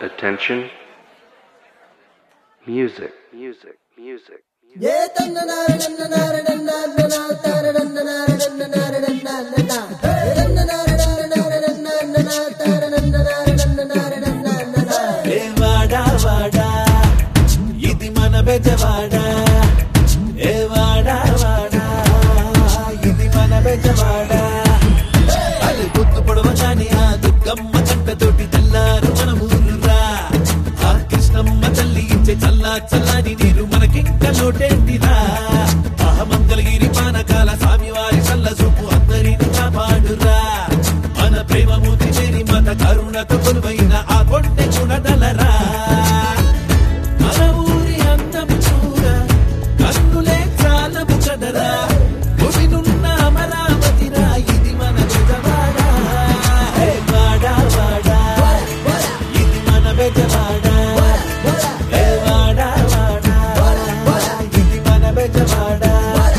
Attention. Music, music, music. ఏ వాడా వాడా ఇది మన బెజవాడా ఏ వాడా వాడా ఇది మన బెజవాడా అది గుర్తు పొడవగానే ఆ దుర్గమ్మ కంటతోటి తెల్లారు మన ఊరురా ఆ కృష్ణమ్మ తల్లి ఇచ్చే చల్లా చల్లాని నీరు మనకింక లోటేంటిరా అహమంగళగిరి పానకాల స్వామివారి చల్ల చూపు అందరిని కాపాడురా మన ప్రేమ మూతి చేరి మత కరుణతో కొలువైన ఆ కొండె చూడదలరా మన ఊరి అందం చూడ కన్నులే చాలము కదరా భూమినున్న అమరావతిరా ఇది మన బెజవాడా హే వాడా వాడా ఇది మన బెజవాడా హే వాడా వాడా ఇది మన బెజవాడా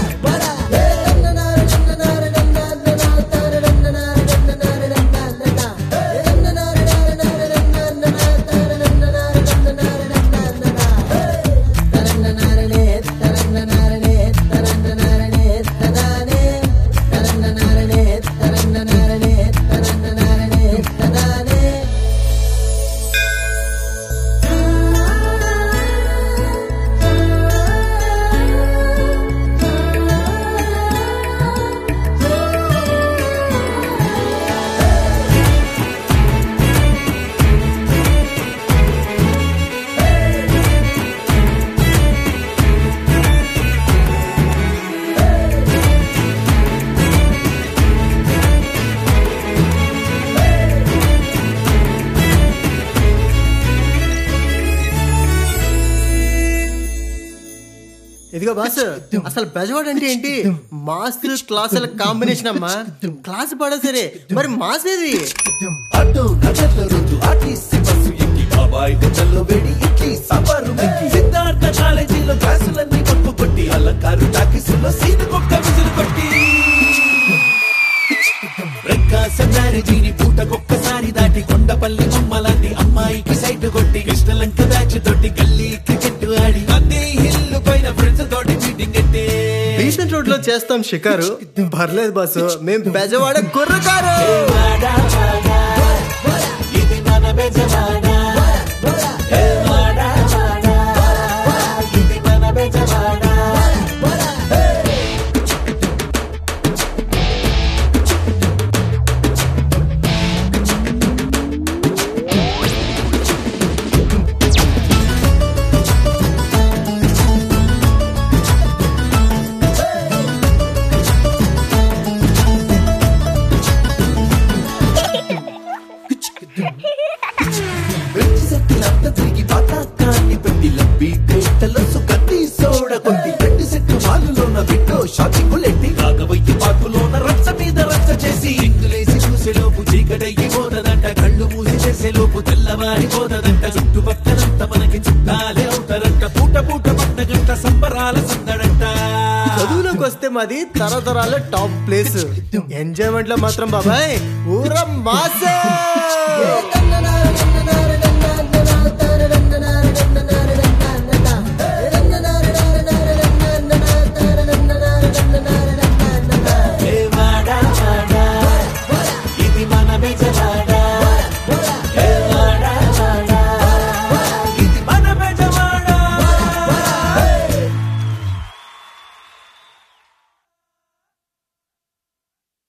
ఇదిగో బాస్ అసలు బెజవాడ్ అంటే ఏంటి మాస్ క్లాసుల కాంబినేషన్ అమ్మా క్లాస్ పడా సరే మరి మాస్ ఏది అటు నగర్ల రోజు ఆర్టీసీ బస్సు ఎక్కి బాబాయ్ గంటల్లో వేడి ఇడ్లీ సాంబారు మెక్కి సిద్ధార్థ కాలేజీలో క్లాసులన్నీ పప్పు కొట్టి అలంకారు టాకీసులో సీను కుక్క విసులు కొట్టి ప్రకాశం మ్యారేజీని పూటకొక్కసారి దాటి కొండపల్లి బొమ్మలాంటి అమ్మాయికి సైట్ కొట్టి కృష్ణలంక బ్యాచ్ తోటి గల్లీ క్రికెట్ ఆడి నంది హిల్ పైన ఫ్రెండ్స్ తోటి మీటింగ్ ఎట్టే రీసెంట్ రోడ్ లో చేస్తాం షికారు పర్లేదు బాసు మేం బెజవాడ గుర్రకారు వాడా వాడా ఇది మన బెజవాడా ఏ వాడా వాడా ఇది మన బెజవాడా వెచ్చి సెట్టిలంతా తిరిగి పాతాకాన్ని పెట్టి లబ్బి క్రేటలో సుగంధి సోడ కొట్టి రెండు సెట్టు మాలులోన విండో షాపింగ్ లెట్టి రాగవయ్య పాకులోన రచ్చ మీద రచ్చ చేసి ఇంగులేసి చూసేలోపు చీకటయ్యి పోతదంట కళ్ళు మూసి చేసేలోపు తెల్లవారి పోతదంట చుట్టుపక్కలంత మనకి చుట్టాలే అవుతారంట పూట పూట పండగంట సంబరాల సందడంట చదువులోకి వస్తే మాది తరతరాల టాప్ ప్లేస్ ఎంజాయ్మెంట్ లో మాత్రం బాబాయ్ ఊర మాసే